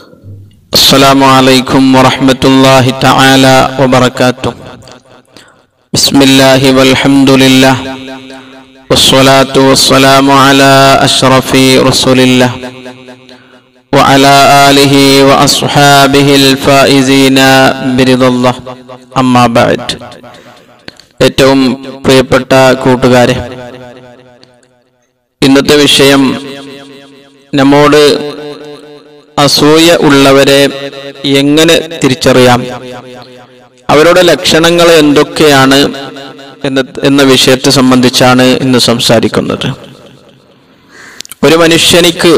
السلام عليكم ورحمة الله تعالى وبركاته بسم الله والحمد لله والصلاة والسلام على أشرف رسول الله وعلى آله وأصحابه الفائزين برضا الله أما بعد ഏറ്റവും പ്രിയപ്പെട്ട കൂട്ടുകാരെ ഇന്നത്തെ വിഷയം നമ്മോട് അസൂയ ഉള്ളവരെ എങ്ങനെ തിരിച്ചറിയാം അവരുടെ ലക്ഷണങ്ങൾ എന്തൊക്കെയാണ് എന്ന എന്ന വിഷയത്തെ സംബന്ധിച്ചാണ് ഇന്ന് സംസാരിക്കുന്നത് ഒരു മനുഷ്യനിക്ക്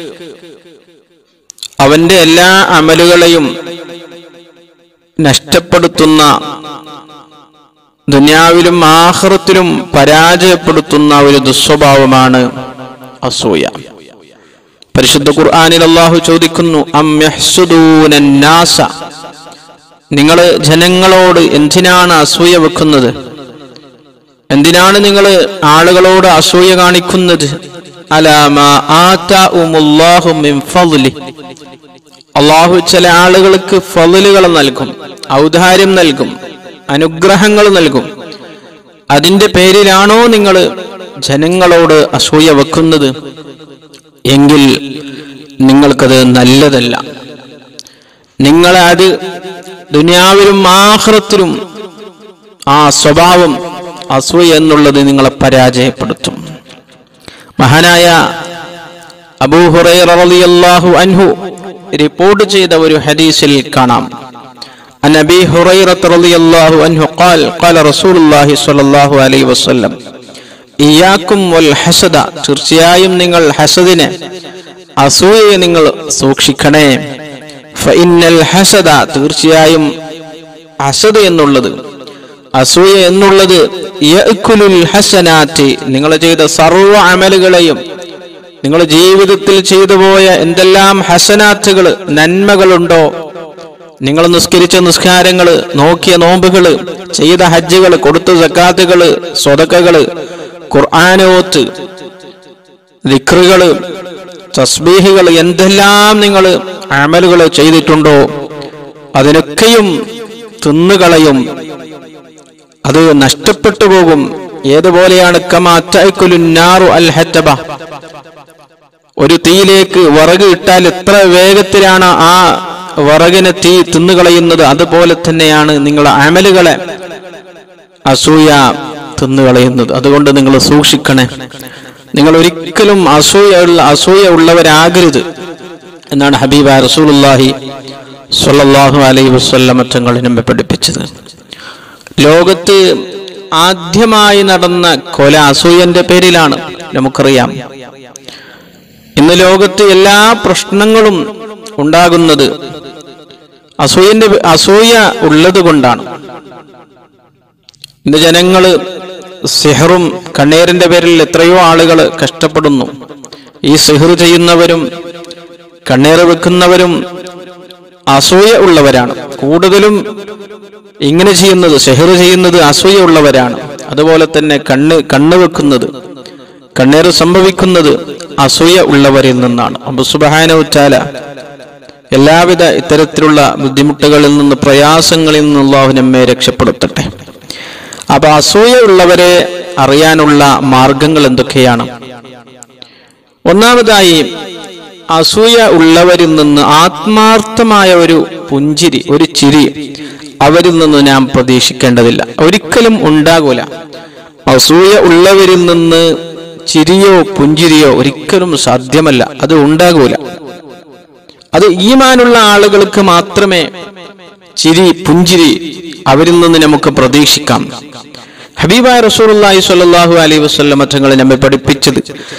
അവന്റെ എല്ലാ അമലുകളെയും നഷ്ടപ്പെടുത്തുന്ന ദുനിയാവിലും ആഹ്റത്തിലും പരാജയപ്പെടുത്തുന്ന ഒരു ദുസ്വഭാവമാണ് അസൂയ പരിശുദ്ധ ഖുർആനിൽ അള്ളാഹു ചോദിക്കുന്നു അം യഹ്സുദൂന നാസ നിങ്ങൾ ജനങ്ങളോട് എന്തിനാണ് അസൂയ വെക്കുന്നത് എന്തിനാണ് നിങ്ങൾ ആളുകളോട് അസൂയ കാണിക്കുന്നത് അലാമ ആതാഉമുല്ലാഹു മിൻ ഫദ്ലി അള്ളാഹു ചില ആളുകൾക്ക് ഫضലുകൾ നൽകും ഔദാര്യം നൽകും അനുഗ്രഹങ്ങൾ നൽകും അതിന്റെ പേരിലാണോ നിങ്ങൾ ജനങ്ങളോട് അസൂയ വെക്കുന്നത് എങ്കിൽ നിങ്ങൾക്കത് നല്ലതല്ല നിങ്ങളെ അത് ദുനിയാവിലും ആഹ്റത്തിലും ആ സ്വഭാവം അസൂയ എന്നുള്ളത് നിങ്ങളെ പരാജയപ്പെടുത്തും മഹാനായ അബൂഹുറൈറിയാഹു അൻഹു റിപ്പോർട്ട് ചെയ്ത ഒരു ഹദീസിൽ കാണാം عن ابي هريره رضي الله عنه قال قال رسول الله صلى الله عليه وسلم ഇയാക്കും വൽ ഹസദ തീർച്ചയായും നിങ്ങൾ ഹസദിനെ അസൂയയെ നിങ്ങൾ സൂക്ഷിക്കണേ ഫഇന്നൽ ഹസദ തീർച്ചയായും ഹസദ് എന്നുള്ളത് അസൂയ എന്നുള്ളത് യഅ്കുലുൽ ഹസനാത്തി നിങ്ങൾ ചെയ്ത സർവ്വ അമലുകളെയും നിങ്ങൾ ജീവിതത്തിൽ ചെയ്തു പോയ എന്തെല്ലാം ഹസനാത്തുകൾ നന്മകളുണ്ടോ നിങ്ങൾ നിസ്കരിച്ച നിസ്കാരങ്ങള് നോക്കിയ നോമ്പുകള് ചെയ്ത ഹജ്ജുകള് കൊടുത്ത സക്കാത്തുകള് സ്വതക്കകള് ഖുർആാനോത്ത് ദിക്റുകള് തസ്ബീഹുകൾ എന്തെല്ലാം നിങ്ങൾ അമലുകൾ ചെയ്തിട്ടുണ്ടോ അതിനൊക്കെയും തിന്നുകളയും അത് നഷ്ടപ്പെട്ടു പോകും ഏതുപോലെയാണ് കമാറ്റു അൽ ഹറ്റബ ഒരു തീയിലേക്ക് വിറക് ഇട്ടാൽ എത്ര വേഗത്തിലാണ് ആ വിറകിനെ തീ തിന്നുകളയുന്നത് അതുപോലെ തന്നെയാണ് നിങ്ങളെ അമലുകളെ അസൂയ തിന്നുകളയുന്നത് അതുകൊണ്ട് നിങ്ങൾ സൂക്ഷിക്കണേ നിങ്ങൾ ഒരിക്കലും അസൂയ അസൂയ ഉള്ളവരാകരുത് എന്നാണ് ഹബീബ റസൂലുല്ലാഹി സ്വല്ലല്ലാഹു അലൈഹി വസല്ലം തങ്ങൾ നമ്മെ പഠിപ്പിച്ചത് ലോകത്ത് ആദ്യമായി നടന്ന കൊല അസൂയന്റെ പേരിലാണ് നമുക്കറിയാം ഇന്ന് ലോകത്ത് എല്ലാ പ്രശ്നങ്ങളും ഉണ്ടാകുന്നത് അസൂയന്റെ അസൂയ ഉള്ളത് കൊണ്ടാണ് ഇന്ന് ജനങ്ങള് സിഹറും കണ്ണീരിന്റെ പേരിൽ എത്രയോ ആളുകൾ കഷ്ടപ്പെടുന്നു ഈ സിഹർ ചെയ്യുന്നവരും കണ്ണീർ വെക്കുന്നവരും അസൂയ ഉള്ളവരാണ് കൂടുതലും ഇങ്ങനെ ചെയ്യുന്നത് സെഹർ ചെയ്യുന്നത് അസൂയ ഉള്ളവരാണ് അതുപോലെ തന്നെ കണ്ണ് കണ്ണ് വെക്കുന്നത് കണ്ണീർ സംഭവിക്കുന്നത് അസൂയ ഉള്ളവരിൽ നിന്നാണ് അബു സുബാന എല്ലാവിധ ഇത്തരത്തിലുള്ള ബുദ്ധിമുട്ടുകളിൽ നിന്ന് പ്രയാസങ്ങളിൽ നിന്നുള്ള നമ്മെ രക്ഷപ്പെടുത്തട്ടെ അപ്പൊ അസൂയ ഉള്ളവരെ അറിയാനുള്ള മാർഗങ്ങൾ എന്തൊക്കെയാണ് ഒന്നാമതായി അസൂയ ഉള്ളവരിൽ നിന്ന് ആത്മാർത്ഥമായ ഒരു പുഞ്ചിരി ഒരു ചിരി അവരിൽ നിന്ന് നാം പ്രതീക്ഷിക്കേണ്ടതില്ല ഒരിക്കലും ഉണ്ടാകൂല അസൂയ ഉള്ളവരിൽ നിന്ന് ചിരിയോ പുഞ്ചിരിയോ ഒരിക്കലും സാധ്യമല്ല അത് ഉണ്ടാകൂല അത് ഈമാനുള്ള ആളുകൾക്ക് മാത്രമേ ചിരി പുഞ്ചിരി അവരിൽ നിന്ന് നമുക്ക് പ്രതീക്ഷിക്കാം ഹബീബായ റസൂലുള്ളാഹി സ്വല്ലല്ലാഹു അലൈഹി വസല്ലം തങ്ങൾ നമ്മെ പഠിപ്പിച്ചത്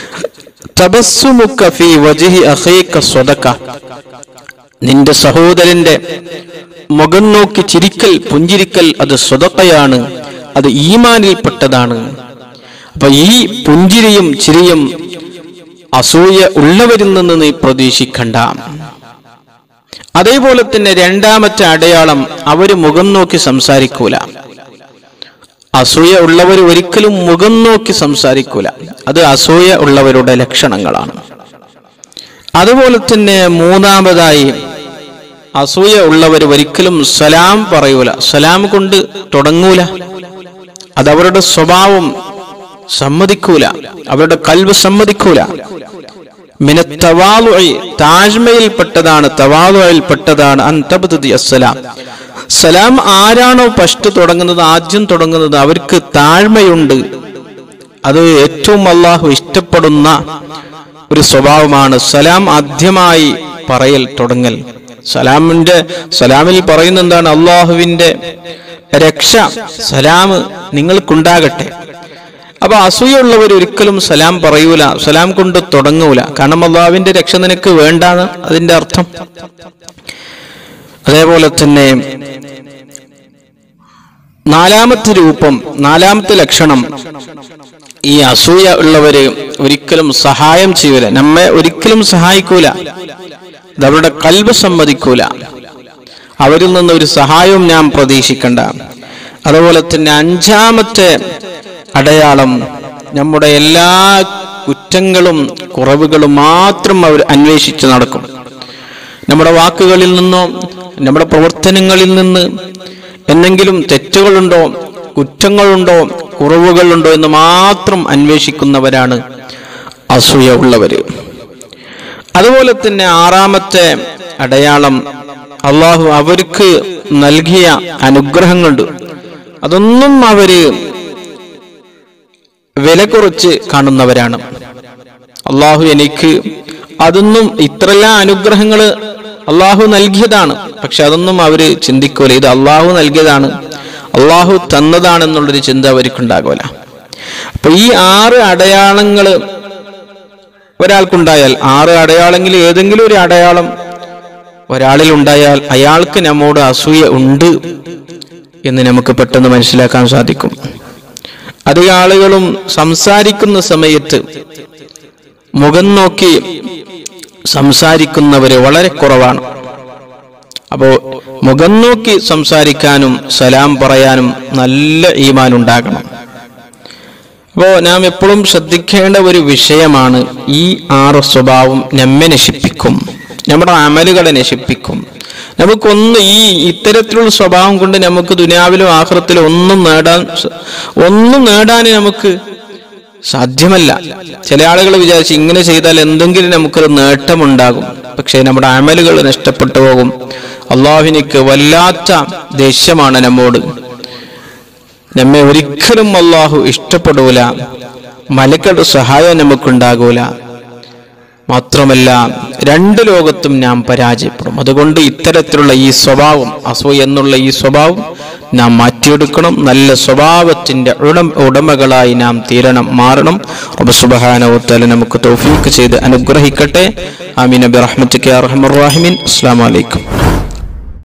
തബസ്സുമുക ഫീ വജ്ഹി അഖീക സ്വദക നിന്റെ സഹോദരന്റെ മുഖം നോക്കി ചിരിക്കൽ പുഞ്ചിരിക്കൽ അത് സ്വതക്കയാണ് അത് ഈമാനിൽപ്പെട്ടതാണ് അപ്പൊ ഈ പുഞ്ചിരിയും ചിരിയും അസൂയ ഉള്ളവരിൽ നിന്ന് നീ പ്രതീക്ഷിക്കണ്ട അതേപോലെ തന്നെ രണ്ടാമത്തെ അടയാളം അവര് മുഖം നോക്കി സംസാരിക്കൂല അസൂയ ഉള്ളവർ ഒരിക്കലും മുഖം നോക്കി സംസാരിക്കൂല അത് അസൂയ ഉള്ളവരുടെ ലക്ഷണങ്ങളാണ് അതുപോലെ തന്നെ മൂന്നാമതായി അസൂയ ഉള്ളവർ ഒരിക്കലും സലാം പറയൂല സലാം കൊണ്ട് തുടങ്ങൂല അത് അവരുടെ സ്വഭാവം സമ്മതിക്കൂല അവരുടെ കൽവ് സമ്മതിക്കൂല മിന തവാലുഇ താജ്മയിൽപ്പെട്ടതാണ് തവാലുയിൽപ്പെട്ടതാണ് അൻ തബ്തദി അസ്സലാം സലാം ആരാണോ ഫസ്റ്റ് തുടങ്ങുന്നത് ആദ്യം തുടങ്ങുന്നത് അവർക്ക് താഴ്മയുണ്ട് അത് ഏറ്റവും അള്ളാഹു ഇഷ്ടപ്പെടുന്ന ഒരു സ്വഭാവമാണ് സലാം ആദ്യമായി പറയൽ തുടങ്ങൽ സലാമിന്റെ സലാമിൽ പറയുന്ന എന്താണ് അള്ളാഹുവിന്റെ രക്ഷ സലാം നിങ്ങൾക്കുണ്ടാകട്ടെ അപ്പൊ അസൂയുള്ളവർ ഒരിക്കലും സലാം പറയൂല സലാം കൊണ്ട് തുടങ്ങൂല കാരണം അള്ളാഹുവിന്റെ രക്ഷ നിനക്ക് വേണ്ടാന്ന് അതിന്റെ അർത്ഥം അതേപോലെ തന്നെ നാലാമത്തെ രൂപം നാലാമത്തെ ലക്ഷണം ഈ അസൂയ ഉള്ളവര് ഒരിക്കലും സഹായം ചെയ്യൂല നമ്മെ ഒരിക്കലും സഹായിക്കൂല ഇത് അവരുടെ കൽബ് സമ്മതിക്കൂല അവരിൽ നിന്ന് ഒരു സഹായവും ഞാൻ പ്രതീക്ഷിക്കണ്ട അതുപോലെ തന്നെ അഞ്ചാമത്തെ അടയാളം നമ്മുടെ എല്ലാ കുറ്റങ്ങളും കുറവുകളും മാത്രം അവർ അന്വേഷിച്ച് നടക്കും നമ്മുടെ വാക്കുകളിൽ നിന്നോ നമ്മുടെ പ്രവർത്തനങ്ങളിൽ നിന്ന് എന്തെങ്കിലും തെറ്റുകളുണ്ടോ കുറ്റങ്ങളുണ്ടോ കുറവുകളുണ്ടോ എന്ന് മാത്രം അന്വേഷിക്കുന്നവരാണ് അസൂയ ഉള്ളവര് അതുപോലെ തന്നെ ആറാമത്തെ അടയാളം അള്ളാഹു അവർക്ക് നൽകിയ അനുഗ്രഹങ്ങളുണ്ട് അതൊന്നും അവര് വില കുറച്ച് കാണുന്നവരാണ് അള്ളാഹു എനിക്ക് അതൊന്നും ഇത്രയെല്ലാം അനുഗ്രഹങ്ങള് അള്ളാഹു നൽകിയതാണ് പക്ഷെ അതൊന്നും അവര് ചിന്തിക്കൂല ഇത് അള്ളാഹു നൽകിയതാണ് അള്ളാഹു തന്നതാണെന്നുള്ളൊരു ചിന്ത അവർക്കുണ്ടാകൂല അപ്പൊ ഈ ആറ് അടയാളങ്ങള് ഒരാൾക്കുണ്ടായാൽ ആറ് അടയാളെങ്കിൽ ഏതെങ്കിലും ഒരു അടയാളം ഒരാളിൽ ഉണ്ടായാൽ അയാൾക്ക് നമ്മോട് അസൂയ ഉണ്ട് എന്ന് നമുക്ക് പെട്ടെന്ന് മനസ്സിലാക്കാൻ സാധിക്കും അധിക ആളുകളും സംസാരിക്കുന്ന സമയത്ത് മുഖം നോക്കി സംസാരിക്കുന്നവര് വളരെ കുറവാണ് അപ്പോ മുഖം നോക്കി സംസാരിക്കാനും സലാം പറയാനും നല്ല ഈമാൻ ഉണ്ടാകണം അപ്പോ നാം എപ്പോഴും ശ്രദ്ധിക്കേണ്ട ഒരു വിഷയമാണ് ഈ ആറ് സ്വഭാവം നമ്മെ നശിപ്പിക്കും നമ്മുടെ അമലുകളെ നശിപ്പിക്കും നമുക്കൊന്ന് ഈ ഇത്തരത്തിലുള്ള സ്വഭാവം കൊണ്ട് നമുക്ക് ദുനിയാവിലും ആഹ്റത്തിലും ഒന്നും നേടാൻ സ- ഒന്നും നേടാൻ നമുക്ക് സാധ്യമല്ല ചില ആളുകൾ വിചാരിച്ച് ഇങ്ങനെ ചെയ്താൽ എന്തെങ്കിലും നമുക്കൊരു നേട്ടമുണ്ടാകും പക്ഷേ നമ്മുടെ അമലുകൾ നഷ്ടപ്പെട്ടു പോകും അള്ളാഹുവിനിക്ക് വല്ലാത്ത ദേഷ്യമാണ് നമ്മോട് നമ്മെ ഒരിക്കലും അള്ളാഹു ഇഷ്ടപ്പെടൂല മലക്കളുടെ സഹായം നമുക്കുണ്ടാകൂല മാത്രമല്ല രണ്ട് ലോകത്തും നാം പരാജയപ്പെടും അതുകൊണ്ട് ഇത്തരത്തിലുള്ള ഈ സ്വഭാവം അസൂയ എന്നുള്ള ഈ സ്വഭാവം നാം മാറ്റിയെടുക്കണം നല്ല സ്വഭാവത്തിന്റെ ഉടം ഉടമകളായി നാം തീരണം മാറണം റബ്ബ് സുബ്ഹാനഹു വതആല നമുക്ക് തൗഫീഖ് ചെയ്ത് അനുഗ്രഹിക്കട്ടെ ആമീൻ ബിറഹ്മതിക യാ അർഹമർ റഹീമീൻ അസ്സലാമു അലൈക്കും